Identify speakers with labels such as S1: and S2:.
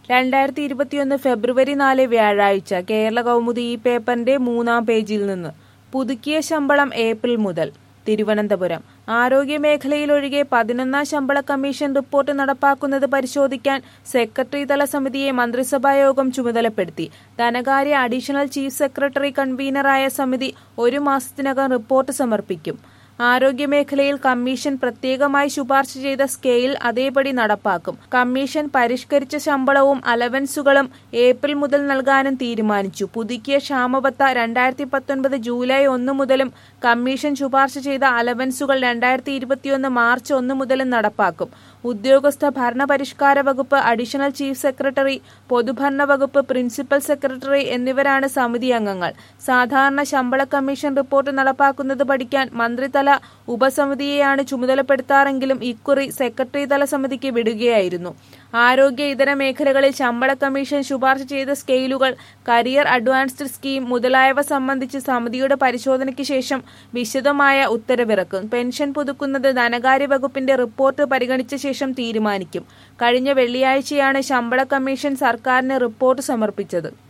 S1: രണ്ടായിരത്തി ഇരുപത്തിയൊന്ന് ഫെബ്രുവരി നാല് വ്യാഴാഴ്ച കേരള കൗമുദി ഈ പേപ്പറിന്റെ മൂന്നാം പേജിൽ നിന്ന് പുതുക്കിയ ശമ്പളം ഏപ്രിൽ മുതൽ തിരുവനന്തപുരം ആരോഗ്യമേഖലയിലൊഴികെ പതിനൊന്നാം ശമ്പള കമ്മീഷൻ റിപ്പോർട്ട് നടപ്പാക്കുന്നത് പരിശോധിക്കാൻ സെക്രട്ടറി തല സമിതിയെ മന്ത്രിസഭായോഗം ചുമതലപ്പെടുത്തി ധനകാര്യ അഡീഷണൽ ചീഫ് സെക്രട്ടറി കൺവീനറായ സമിതി ഒരു മാസത്തിനകം റിപ്പോർട്ട് സമർപ്പിക്കും ആരോഗ്യമേഖലയിൽ കമ്മീഷൻ പ്രത്യേകമായി ശുപാർശ ചെയ്ത സ്കെയിൽ അതേപടി നടപ്പാക്കും കമ്മീഷൻ പരിഷ്കരിച്ച ശമ്പളവും അലവൻസുകളും ഏപ്രിൽ മുതൽ നൽകാനും തീരുമാനിച്ചു പുതുക്കിയ ക്ഷാമബത്ത രണ്ടായിരത്തി പത്തൊൻപത് ജൂലൈ ഒന്ന് മുതലും കമ്മീഷൻ ശുപാർശ ചെയ്ത അലവൻസുകൾ രണ്ടായിരത്തി ഇരുപത്തിയൊന്ന് മാർച്ച് ഒന്ന് മുതലും നടപ്പാക്കും ഉദ്യോഗസ്ഥ ഭരണപരിഷ്കാര വകുപ്പ് അഡീഷണൽ ചീഫ് സെക്രട്ടറി പൊതുഭരണ വകുപ്പ് പ്രിൻസിപ്പൽ സെക്രട്ടറി എന്നിവരാണ് സമിതി അംഗങ്ങൾ സാധാരണ ശമ്പള കമ്മീഷൻ റിപ്പോർട്ട് നടപ്പാക്കുന്നത് പഠിക്കാൻ മന്ത്രിതല ഉപസമിതിയെയാണ് ചുമതലപ്പെടുത്താറെങ്കിലും ഇക്കുറി സെക്രട്ടറി തല സമിതിക്ക് വിടുകയായിരുന്നു ആരോഗ്യ ഇതര മേഖലകളിൽ ശമ്പള കമ്മീഷൻ ശുപാർശ ചെയ്ത സ്കെയിലുകൾ കരിയർ അഡ്വാൻസ്ഡ് സ്കീം മുതലായവ സംബന്ധിച്ച് സമിതിയുടെ പരിശോധനയ്ക്ക് ശേഷം വിശദമായ ഉത്തരവിറക്കും പെൻഷൻ പുതുക്കുന്നത് ധനകാര്യ വകുപ്പിന്റെ റിപ്പോർട്ട് പരിഗണിച്ച ശേഷം തീരുമാനിക്കും കഴിഞ്ഞ വെള്ളിയാഴ്ചയാണ് ശമ്പള കമ്മീഷൻ സർക്കാരിന് റിപ്പോർട്ട് സമർപ്പിച്ചത്